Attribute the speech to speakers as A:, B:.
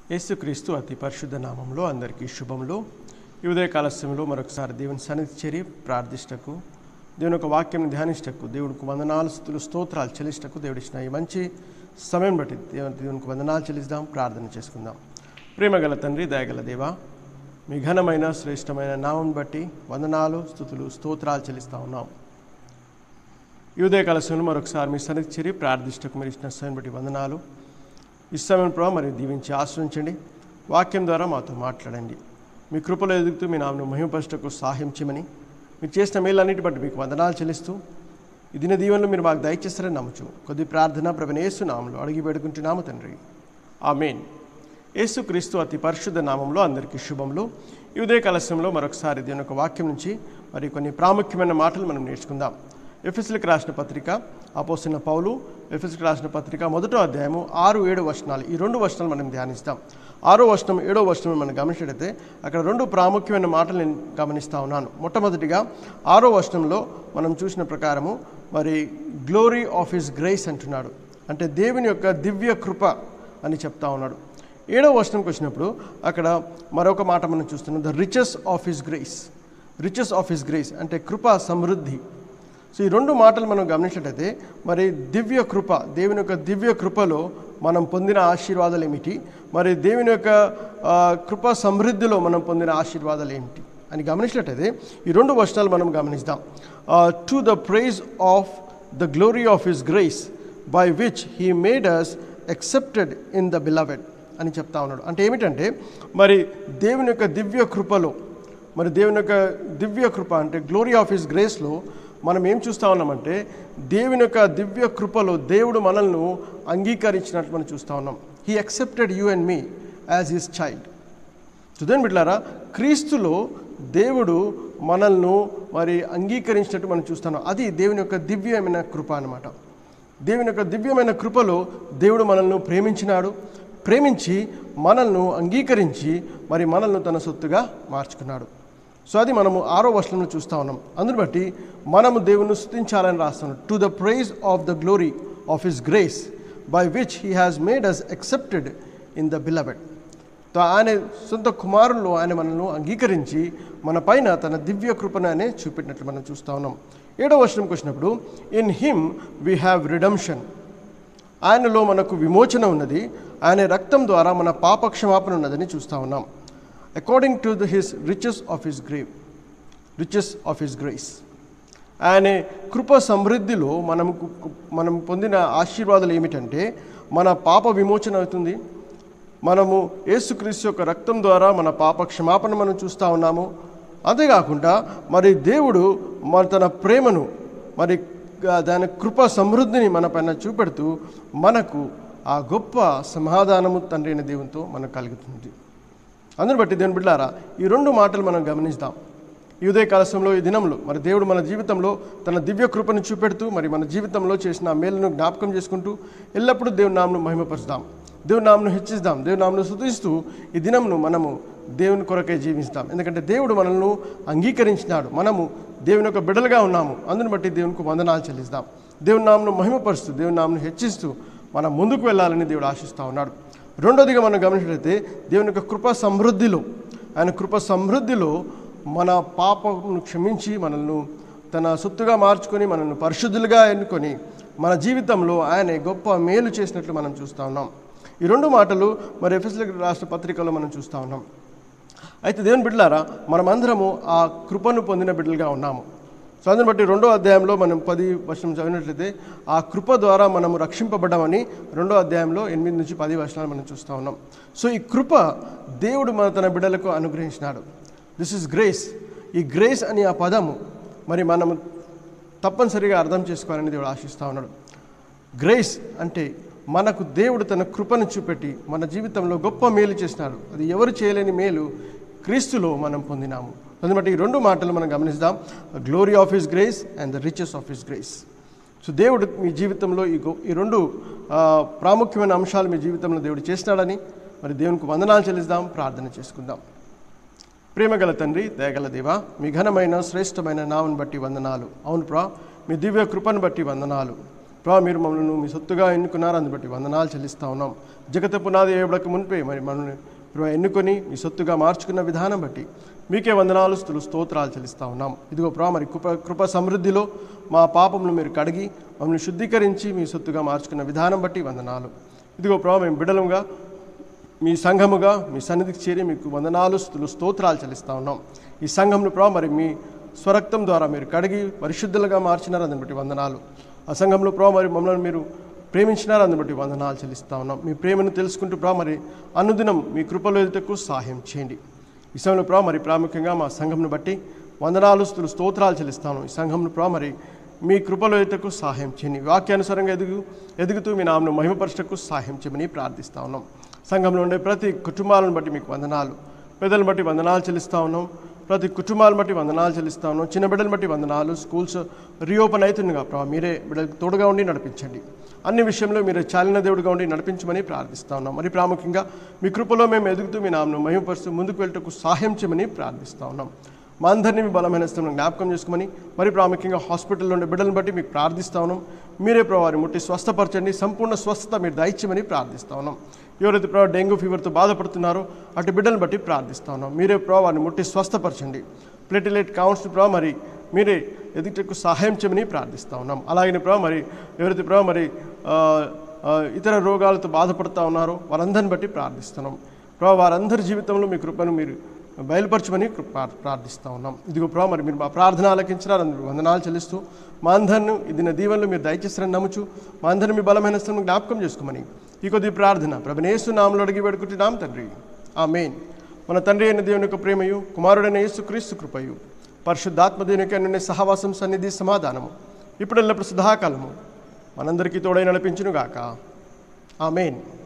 A: యేసుక్రీస్తు అతి పరిశుద్ధ నామంలో అందరికీ శుభములు ఈ ఉదయకాల సమయంలో మరొకసారి దేవుని సన్నిధి చేరి ప్రార్థిష్టకు దేవుని యొక్క వాక్యం ధ్యానిష్టకు దేవునికి వందనాలు స్థుతులు స్తోత్రాలు చెల్లిష్టకు దేవుడిచ్చిన ఈ మంచి సమయం బట్టి దేవుని దేవునికి వందనాలు చెల్లిద్దాం ప్రార్థన చేసుకుందాం ప్రేమగల తండ్రి దయగల దేవా మీ ఘనమైన శ్రేష్టమైన నామం బట్టి వందనాలు స్థుతులు స్తోత్రాలు చెల్లిస్తా ఉన్నాం ఈ ఉదయకాల సమయంలో మరొకసారి మీ సన్నిధి చేరి ప్రార్థిష్టకు మీరు ఇచ్చిన సమయం బట్టి వందనాలు ఈ సమయం ప్రభావ మరి దీవించి ఆశ్రయించండి వాక్యం ద్వారా మాతో మాట్లాడండి మీ కృపలో ఎదుగుతూ మీ నామను మహిమపరచటకు సహాయం చేయమని మీరు చేసిన మేలన్నిటి బట్టి మీకు వందనాలు చెల్లిస్తూ ఈ దిన దీవెనలు మీరు మాకు దయచేస్తారని నమ్మచ్చు కొద్ది ప్రార్థన ప్రభు యేసు నామంలో అడిగి వేడుకుంటున్నాము తండ్రి ఆమెన్ యేసు క్రీస్తు అతి పరిశుద్ధ నామంలో అందరికీ శుభములు ఈ ఉదయ కలశంలో మరొకసారి దీని యొక్క వాక్యం నుంచి మరి కొన్ని ప్రాముఖ్యమైన మాటలు మనం నేర్చుకుందాం ఎఫ్ఎస్లకు రాసిన పత్రిక అపోసిన పౌలు ఎఫ్ఎస్కి రాసిన పత్రిక మొదటో అధ్యాయము ఆరు ఏడు వచనాలు ఈ రెండు వచనాలు మనం ధ్యానిస్తాం ఆరో వచనం ఏడో వచనం మనం గమనించినట్లయితే అక్కడ రెండు ప్రాముఖ్యమైన మాటలు నేను గమనిస్తూ ఉన్నాను మొట్టమొదటిగా ఆరో వచనంలో మనం చూసిన ప్రకారము మరి గ్లోరీ ఆఫ్ హిస్ గ్రేస్ అంటున్నాడు అంటే దేవుని యొక్క దివ్య కృప అని చెప్తా ఉన్నాడు ఏడవ వచనంకి వచ్చినప్పుడు అక్కడ మరొక మాట మనం చూస్తున్నాం the riches of his grace riches of his grace అంటే కృప సమృద్ధి సో ఈ రెండు మాటలు మనం గమనించినట్లయితే మరి దివ్య కృప దేవుని యొక్క దివ్య కృపలో మనం పొందిన ఆశీర్వాదాలు ఏమిటి మరి దేవుని యొక్క ఆ, కృప సమృద్ధిలో మనం పొందిన ఆశీర్వాదాలు ఏమిటి అని గమనించినట్లయితే ఈ రెండు వచనాలు మనం గమనిస్తాం to the praise of the glory of his grace by which he made us accepted in the beloved అని చెప్తా ఉన్నాడు అంటే ఏమిటంటే మరి దేవుని యొక్క దివ్య కృపలో మరి దేవుని యొక్క దివ్య కృప అంటే గ్లోరీ ఆఫ్ హిస్ గ్రేస్లో మనం ఏం చూస్తూ ఉన్నామంటే దేవుని యొక్క దివ్య కృపలో దేవుడు మనల్ని అంగీకరించినట్టు మనం చూస్తూ ఉన్నాం he accepted you and me as his child చుదని బిడ్లారా క్రీస్తులో దేవుడు మనల్ని మరి అంగీకరించినట్టు మనం చూస్తున్నాం అది దేవుని యొక్క దివ్యమైన కృప అన్నమాట దేవుని యొక్క దివ్యమైన కృపలో దేవుడు మనల్ని ప్రేమించినాడు ప్రేమించి మనల్ని అంగీకరించి మరి మనల్ని తన సొత్తుగా మార్చుకున్నాడు సో అది మనము ఆరో వర్షంలో చూస్తూ ఉన్నాం అందుని బట్టి మనము దేవుని స్థుతించాలని రాస్తున్నాం to the praise of the glory of his grace by which he has made us accepted in the beloved తో ఆయన సొంత కుమారులు ఆయన మనల్ని అంగీకరించి మన పైన తన దివ్య కృపను ఆయన చూపెట్టినట్లు మనం చూస్తూ ఉన్నాం ఏడవ వర్షంకి వచ్చినప్పుడు in him we have redemption ఆయనలో మనకు విమోచన ఉన్నది ఆయన రక్తం ద్వారా మన పాప క్షమాపణ ఉన్నదని చూస్తూ ఉన్నాం according to the his riches of his grace riches of his grace ఆయన కృప సమృద్ధిలో మనం మనం పొందిన ఆశీర్వాదాలు ఏమిటంటే మన పాప విమోచన అవుతుంది మనము యేసుక్రీస్తు యొక్క రక్తం ద్వారా మన పాప క్షమాపణ మనం చూస్తూ ఉన్నాము అంతేకాకుండా మరి దేవుడు మన తన ప్రేమను మరి గా- దాని కృప సమృద్ధిని మన పైన చూపెడుతూ మనకు ఆ గొప్ప సమాధానము తండ్రి అయిన దేవునితో మనకు కలుగుతుంది అందుని బట్టి దేవుని బిడ్డారా ఈ రెండు మాటలు మనం గమనిస్తాం ఈ ఉదయ కాలశంలో ఈ దినంలో మరి దేవుడు మన జీవితంలో తన దివ్య కృపను చూపెడుతూ మరి మన జీవితంలో చేసిన ఆ మేలును జ్ఞాపకం చేసుకుంటూ ఎల్లప్పుడూ దేవుని నామను మహిమపరుస్తాం దేవుని నామను హెచ్చిస్తాం దేవుని నామను స్తుతిస్తూ ఈ దినంను మనము దేవుని కొరకే జీవిస్తాం ఎందుకంటే దేవుడు మనల్ని అంగీకరించినాడు మనము దేవుని యొక్క బిడ్డలుగా ఉన్నాము అందుని బట్టి దేవునికి వందనాలు చెల్లిస్తాం దేవుని నామను మహిమపరుస్తూ దేవుని నామను హెచ్చిస్తూ మనం ముందుకు వెళ్ళాలని దేవుడు ఆశిస్తూ ఉన్నాడు రెండోదిగా మనం గమనించినట్లయితే దేవుని యొక్క కృప సమృద్ధిలో ఆయన కృప సమృద్ధిలో మన పాపను క్షమించి మనల్ని తన సొత్తుగా మార్చుకొని మనల్ని పరిశుద్ధులుగా ఎన్నుకొని మన జీవితంలో ఆయన గొప్ప మేలు చేసినట్లు మనం చూస్తూ ఉన్నాం ఈ రెండు మాటలు మరి ఎఫ్ఎస్ఎల్ రాష్ట్ర పత్రికలో మనం చూస్తూ ఉన్నాం అయితే దేవుని బిడ్డలారా మనమందరము ఆ కృపను పొందిన బిడ్డలుగా ఉన్నాము సో అందుని బట్టి రెండో అధ్యాయంలో మనం పది వర్షం చదివినట్లయితే ఆ కృప ద్వారా మనము రక్షింపబడ్డామని రెండో అధ్యాయంలో ఎనిమిది నుంచి పది వర్షాలు మనం చూస్తూ ఉన్నాం సో ఈ కృప దేవుడు మన తన బిడ్డలకు అనుగ్రహించినాడు దిస్ ఇస్ గ్రేస్ ఈ గ్రేస్ అని ఆ పదము మరి మనము తప్పనిసరిగా అర్థం చేసుకోవాలని దేవుడు ఆశిస్తూ ఉన్నాడు గ్రేస్ అంటే మనకు దేవుడు తన కృపను చూపెట్టి మన జీవితంలో గొప్ప మేలు చేసినాడు అది ఎవరు చేయలేని మేలు క్రీస్తులో మనం పొందినాము అందుబట్టి ఈ రెండు మాటలు మనం గమనిస్తాం glory of his grace and the riches of his grace so దేవుడు మీ జీవితంలో ఈ గొ- ఈ రెండు ఆ, ప్రాముఖ్యమైన అంశాలు మీ జీవితంలో దేవుడు చేసినాడని మరి దేవునికి వందనాలు చెల్లిస్తాం ప్రార్థన చేసుకుందాం ప్రేమగల తండ్రి దయగల దేవ మీ ఘనమైన శ్రేష్టమైన నామను బట్టి వందనాలు అవును ప్రా మీ దివ్య కృపను బట్టి వందనాలు ప్రభా మీరు మమ్మల్ని మీ సొత్తుగా ఎన్నుకున్నారు అందుని బట్టి వందనాలు చెల్లిస్తా ఉన్నాం జగత పునాది వేయబడక మునిపే మరి మనల్ని ప్రభా ఎన్నుకొని మీ సొత్తుగా మార్చుకున్న విధానం బట్టి మీకే వందనాలు స్తులు స్తోత్రాలు చెల్లిస్తా ఉన్నాం ఇదిగో ప్రభా మరి కృప కృప సమృద్ధిలో మా పాపములు మీరు కడిగి మమ్మల్ని శుద్ధీకరించి మీ సొత్తుగా మార్చుకున్న విధానం బట్టి వందనాలు ఇదిగో ప్రభా మేము బిడలంగా మీ సంఘముగా మీ సన్నిధికి చేరి మీకు వందనాలు స్తులు స్తోత్రాలు చెల్లిస్తా ఉన్నాం ఈ సంఘంను ప్రభా మరి మీ స్వరక్తం ద్వారా మీరు కడిగి పరిశుద్ధులుగా మార్చినారు అందుని బట్టి వందనాలు ఆ సంఘంలో ప్రభా మరి మమ్మల్ని మీరు ప్రేమించినారు అందుని బట్టి వందనాలు చెల్లిస్తా ఉన్నాం మీ ప్రేమను తెలుసుకుంటూ ప్రభా మరి అనుదినం మీ కృపలో ఎదుటకు సహాయం చేయండి ఈ సమయంలో ప్రభా మరి ప్రాముఖ్యంగా మా సంఘంను బట్టి వందనాలు స్తులు స్తోత్రాలు చెల్లిస్తాను ఈ సంఘంను ప్రభా మరి మీ కృపలో ఎదుటకు సహాయం చేయండి వాక్యానుసారంగా ఎదుగు ఎదుగుతూ మీ నామను మహిమపరచకు సహాయం చేయమని ప్రార్థిస్తా ఉన్నాం సంఘంలో ఉండే ప్రతి కుటుంబాలను బట్టి మీకు వందనాలు పెద్దలను బట్టి వందనాలు చెల్లిస్తా ఉన్నాం ప్రతి కుటుంబాలను బట్టి వందనాలు చెల్లిస్తా ఉన్నాం చిన్న బిడ్డలను బట్టి వందనాలు స్కూల్స్ రీఓపెన్ అవుతుండగా ప్రభావ మీరే బిడ్డలకు తోడుగా ఉండి నడిపించండి అన్ని విషయంలో మీరు చాలిన దేవుడిగా ఉండి నడిపించమని ప్రార్థిస్తా ఉన్నాం మరి ప్రాముఖ్యంగా మీ కృపలో మేము ఎదుగుతూ మీ నామను మహిమపరుస్తూ ముందుకు వెళ్ళటకు సహాయం చేయమని ప్రార్థిస్తా ఉన్నాం మా అందరినీ మీ బలమైన స్థలం జ్ఞాపకం చేసుకోమని మరి ప్రాముఖ్యంగా హాస్పిటల్లో ఉండే బిడ్డలను బట్టి మీకు ప్రార్థిస్తా ఉన్నాం మీరే ప్రభావాన్ని ముట్టి స్వస్థపరచండి సంపూర్ణ స్వస్థత మీరు దయచేయమని ప్రార్థిస్తా ఉన్నాం ఎవరైతే ప్రభావ డెంగ్యూ ఫీవర్తో బాధపడుతున్నారో అటు బిడ్డలను బట్టి ప్రార్థిస్తా ఉన్నాం మీరే ప్రభావాన్ని ముట్టి స్వస్థపరచండి ప్లేటిలెట్ కౌంట్స్ ప్రభావ మరి మీరే ఎదుటకు సహాయం చేయమని ప్రార్థిస్తా ఉన్నాం అలాగే ప్రభావ మరి ఎవరైతే ప్రభావ మరి ఆ, ఆ, ఇతర రోగాలతో బాధపడుతూ ఉన్నారో వారందరిని బట్టి ప్రార్థిస్తున్నాం ప్రభావ వారందరి జీవితంలో మీ కృపను మీరు బయలుపరచమని కృ- ప్రా- ప్రార్థిస్తా ఉన్నాం ఇదిగో ప్రభావ మరి మీరు మా ప్రార్థన ఆలకించినారు అందుకు వందనాలు చెల్లిస్తూ మా అందరిని ఇది నా దీవెనలు మీరు దయచేస్తారని నమ్ముచు మా అందరిని మీ బలమైన స్థలం జ్ఞాపకం చేసుకోమని ఈ కొద్ది ప్రార్థన ప్రభనేసు నామలు అడిగి వేడుకుంటున్నాం తండ్రి ఆ మెయిన్ మన తండ్రి అయిన దేవుని యొక్క ప్రేమయు కుమారుడైన యేసు క్రీస్తు కృపయు పరిశుద్ధాత్మ దేవునికి అన్ని సహవాసం సన్నిధి సమాధానము ఇప్పుడు ఎల్లప్పుడు సదాకాలము మనందరికీ తోడై నడిపించును గాక ఆ మెయిన్